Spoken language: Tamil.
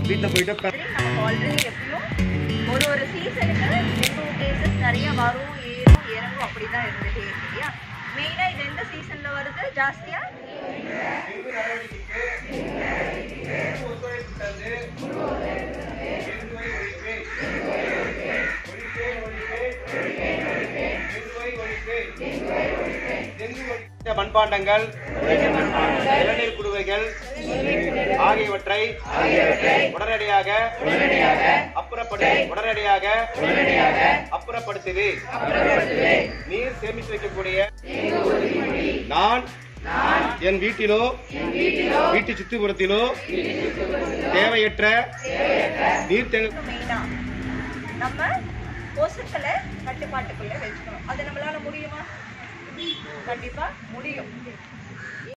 வீட்டில் போயிட்டு ப- சரி, நமக்கு ஆல்ரெடி எப்பயும் ஒரு ஒரு சீசனுக்கு டெங்கு கேசஸ் நிறைய வரும் ஏறும் இறங்கும் அப்படி தான் இருந்துட்டே இருக்கு இல்லையா மெயினாக இது எந்த சீசனில் வருது ஜாஸ்தியாக மண்பாண்டங்கள் இளநீர் குடுவைகள் ஆகியவற்றை உடனடியாக அப்புறப்படு உடனடியாக அப்புறப்படுத்துது நீர் சேமித்து வைக்கக்கூடிய நான் என் வீட்டிலோ வீட்டு சுற்றுப்புறத்திலோ தேவையற்ற நீர் தேங்க மெயினாக நம்ம கொசுக்களை கட்டுப்பாட்டுக்குள்ளே வச்சுக்கணும் அது நம்மளால முடியுமா கண்டிப்பாக முடியும்